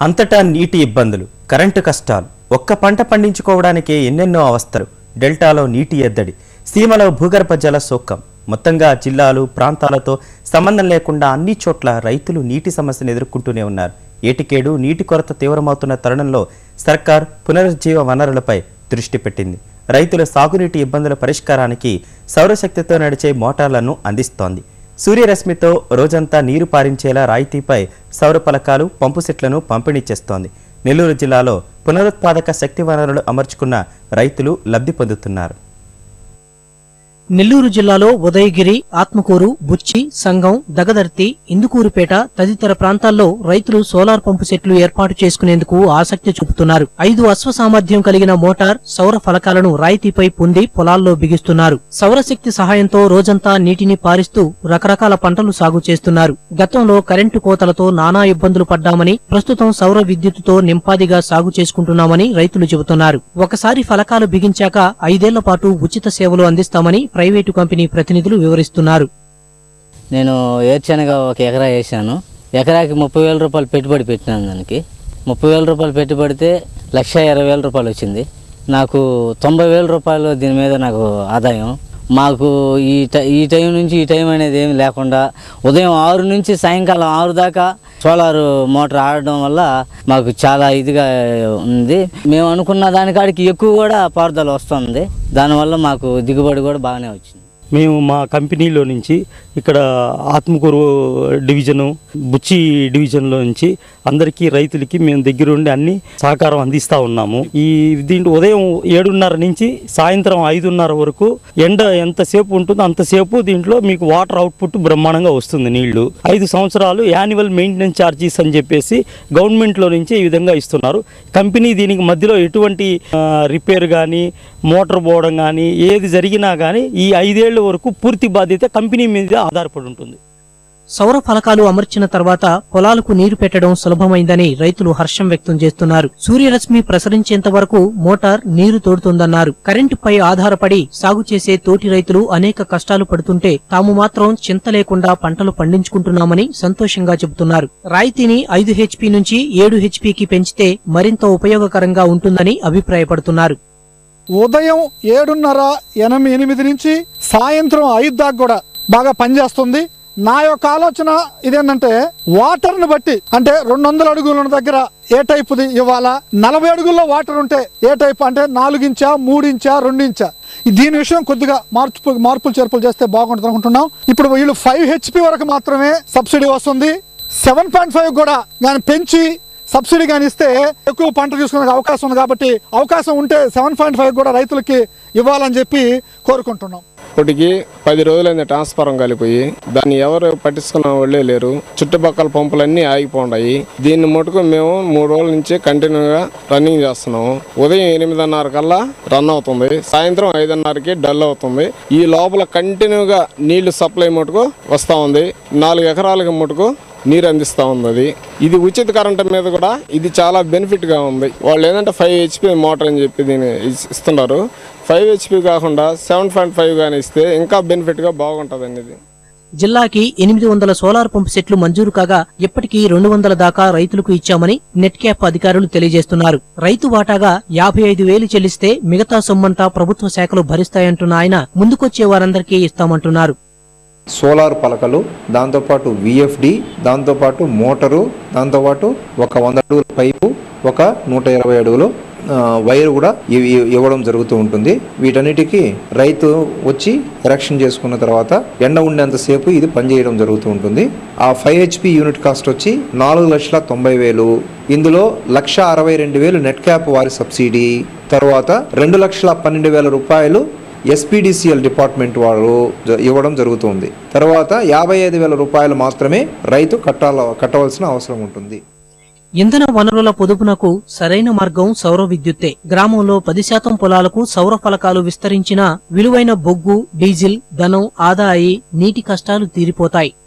అంతటా నీటి ఇబ్బందులు కరెంటు కష్టాలు ఒక్క పంట పండించుకోవడానికే ఎన్నెన్నో అవస్థలు డెల్టాలో నీటి ఎద్దడి సీమలో భూగర్భ జల సోకం మొత్తంగా జిల్లాలు ప్రాంతాలతో సంబంధం లేకుండా అన్ని చోట్ల రైతులు నీటి సమస్యను ఎదుర్కొంటూనే ఉన్నారు ఏటికేడు నీటి కొరత తీవ్రమవుతున్న తరుణంలో సర్కార్ పునరుజ్జీవ వనరులపై దృష్టి పెట్టింది రైతుల సాగునీటి ఇబ్బందుల పరిష్కారానికి సౌరశక్తితో నడిచే మోటార్లను అందిస్తోంది సూర్యరశ్మితో రోజంతా నీరు పారించేలా రాయితీపై సౌర పలకాలు పంపు సెట్లను పంపిణీ చేస్తోంది నెల్లూరు జిల్లాలో పునరుత్పాదక శక్తి వనరులు అమర్చుకున్న రైతులు లబ్ధి పొందుతున్నారు నెల్లూరు జిల్లాలో ఉదయగిరి ఆత్మకూరు బుచ్చి సంగం దగదర్తి ఇందుకూరుపేట తదితర ప్రాంతాల్లో రైతులు సోలార్ పంపు సెట్లు ఏర్పాటు చేసుకునేందుకు ఆసక్తి చూపుతున్నారు ఐదు అశ్వ సామర్థ్యం కలిగిన మోటార్ సౌర ఫలకాలను రాయితీపై పొంది పొలాల్లో బిగిస్తున్నారు సౌరశక్తి సహాయంతో రోజంతా నీటిని పారిస్తూ రకరకాల పంటలు సాగు చేస్తున్నారు గతంలో కరెంటు కోతలతో నానా ఇబ్బందులు పడ్డామని ప్రస్తుతం సౌర విద్యుత్తుతో నింపాదిగా సాగు చేసుకుంటున్నామని రైతులు చెబుతున్నారు ఒకసారి ఫలకాలు బిగించాక ఐదేళ్ల పాటు ఉచిత సేవలు అందిస్తామని ప్రైవేటు కంపెనీ ప్రతినిధులు వివరిస్తున్నారు నేను ఏర్చనగా ఒక ఎకరా వేసాను ఎకరాకి ముప్పై వేల రూపాయలు పెట్టుబడి పెట్టినాను దానికి ముప్పై వేల రూపాయలు పెట్టుబడితే లక్ష ఇరవై వేల రూపాయలు వచ్చింది నాకు తొంభై వేల రూపాయలు దీని మీద నాకు ఆదాయం మాకు ఈ టై ఈ టైం నుంచి ఈ టైం అనేది ఏమి లేకుండా ఉదయం ఆరు నుంచి సాయంకాలం ఆరు దాకా సోలార్ మోటార్ ఆడడం వల్ల మాకు చాలా ఇదిగా ఉంది మేము అనుకున్న దానికాడికి ఎక్కువ కూడా పారుదల వస్తుంది దానివల్ల మాకు దిగుబడి కూడా బాగానే వచ్చింది మేము మా కంపెనీలో నుంచి ఇక్కడ ఆత్మకూరు డివిజను బుచ్చి డివిజన్లో నుంచి అందరికీ రైతులకి మేము దగ్గరుండి అన్ని సహకారం అందిస్తూ ఉన్నాము ఈ దీంట్లో ఉదయం ఏడున్నర నుంచి సాయంత్రం ఐదున్నర వరకు ఎండ ఎంతసేపు ఉంటుందో అంతసేపు దీంట్లో మీకు వాటర్ అవుట్పుట్ బ్రహ్మాండంగా వస్తుంది నీళ్లు ఐదు సంవత్సరాలు యాన్యువల్ మెయింటెనెన్స్ ఛార్జెస్ అని చెప్పేసి గవర్నమెంట్లో నుంచి ఈ విధంగా ఇస్తున్నారు కంపెనీ దీనికి మధ్యలో ఎటువంటి ఆ, రిపేర్ కానీ మోటార్ పోవడం కానీ ఏది జరిగినా కానీ ఈ ఐదేళ్ల వరకు పూర్తి బాధ్యత కంపెనీ మీద ఆధారపడి ఉంటుంది సౌర ఫలకాలు అమర్చిన తర్వాత పొలాలకు నీరు పెట్టడం సులభమైందని రైతులు హర్షం వ్యక్తం చేస్తున్నారు సూర్యరశ్మి ప్రసరించేంత వరకు మోటార్ నీరు తోడుతుందన్నారు కరెంటుపై ఆధారపడి సాగు చేసే తోటి రైతులు అనేక కష్టాలు పడుతుంటే తాము మాత్రం చింత లేకుండా పంటలు పండించుకుంటున్నామని సంతోషంగా చెబుతున్నారు రాయితీని ఐదు హెచ్పి నుంచి ఏడు హెచ్పికి పెంచితే మరింత ఉపయోగకరంగా ఉంటుందని అభిప్రాయపడుతున్నారు ఉదయం ఏడున్నర ఎనిమిది ఎనిమిది నుంచి సాయంత్రం ఐదు దాకా కూడా బాగా పనిచేస్తుంది నా యొక్క ఆలోచన ఇదేంటంటే వాటర్ ని బట్టి అంటే రెండు వందల అడుగులు ఉన్న దగ్గర ఏ టైపుది ఇవ్వాలా నలభై అడుగుల్లో వాటర్ ఉంటే ఏ టైప్ అంటే నాలుగించా మూడించా రెండించా దీని విషయం కొద్దిగా మార్పు మార్పులు చేర్పులు చేస్తే బాగుంటుంది అనుకుంటున్నాం ఇప్పుడు వీళ్ళు ఫైవ్ హెచ్పి వరకు మాత్రమే సబ్సిడీ వస్తుంది సెవెన్ పాయింట్ ఫైవ్ కూడా దాన్ని పెంచి సబ్సిడీ కానీ ఇస్తే ఎక్కువ పంట తీసుకునే అవకాశం ఉంది కాబట్టి అవకాశం ఉంటే సెవెన్ పాయింట్ ఫైవ్ కూడా రైతులకి ఇవ్వాలని చెప్పి కోరుకుంటున్నాం ఇప్పటికి పది రోజులైంది ట్రాన్స్ఫారం కలిపోయి దాన్ని ఎవరు పట్టించుకున్న వాళ్ళే లేరు చుట్టుపక్కల పంపులన్నీ ఆగిపోయి దీన్ని మటుకు మేము మూడు రోజుల నుంచి కంటిన్యూగా రన్నింగ్ చేస్తున్నాము ఉదయం ఎనిమిదిన్నర కల్లా రన్ అవుతుంది సాయంత్రం ఐదున్నరకి డల్ అవుతుంది ఈ లోపల కంటిన్యూగా నీళ్లు సప్లై మటుకు వస్తూ ఉంది నాలుగు ఎకరాలకి మటుకు నీరు అందిస్తూ ఉంది అది ఇది ఉచిత కరెంట్ మీద కూడా ఇది చాలా బెనిఫిట్ గా ఉంది వాళ్ళు ఏంటంటే ఫైవ్ హెచ్పి మోటార్ అని చెప్పి దీన్ని ఇస్- ఇస్తున్నారు ఫైవ్ హెచ్పి కాకుండా సెవెన్ పాయింట్ ఫైవ్ కానీ ఇస్తే ఇంకా బెనిఫిట్ గా బాగుంటుంది అనేది జిల్లాకి ఎనిమిది వందల సోలార్ పంపు సెట్లు మంజూరు కాగా ఇప్పటికీ రెండు వందల దాకా రైతులకు ఇచ్చామని నెట్ క్యాప్ అధికారులు తెలియజేస్తున్నారు రైతు వాటాగా యాభై ఐదు వేలు చెల్లిస్తే మిగతా సొమ్మంతా ప్రభుత్వ శాఖలు భరిస్తాయంటున్న ఆయన ముందుకొచ్చే వారందరికీ ఇస్తామంటున్నారు సోలార్ పలకలు దాంతోపాటు విఎఫ్డి దాంతోపాటు మోటారు దాంతోపాటు ఒక వంద అడుగుల పైపు ఒక నూట ఇరవై అడుగులు ఆ, వైర్ కూడా ఇవి ఇవ్వడం జరుగుతూ ఉంటుంది వీటన్నిటికీ రైతు వచ్చి ఎరక్షన్ చేసుకున్న తర్వాత ఎండ ఉండేంతసేపు ఇది పనిచేయడం జరుగుతూ ఉంటుంది ఆ ఫైవ్ హెచ్పి యూనిట్ కాస్ట్ వచ్చి నాలుగు లక్షల తొంభై వేలు ఇందులో లక్ష అరవై రెండు వేలు నెట్ క్యాప్ వారి సబ్సిడీ తర్వాత రెండు లక్షల పన్నెండు వేల రూపాయలు ఎస్పీడీసీఎల్ డిపార్ట్మెంట్ వారు జ- ఇవ్వడం జరుగుతుంది తర్వాత యాభై ఐదు వేల రూపాయలు మాత్రమే రైతు కట్టాల కట్టవలసిన అవసరం ఉంటుంది ఇంధన వనరుల పొదుపునకు సరైన మార్గం సౌర విద్యుత్తే గ్రామంలో పది శాతం పొలాలకు సౌర ఫలకాలు విస్తరించినా విలువైన బొగ్గు డీజిల్ ధనం ఆదా అయి నీటి కష్టాలు తీరిపోతాయి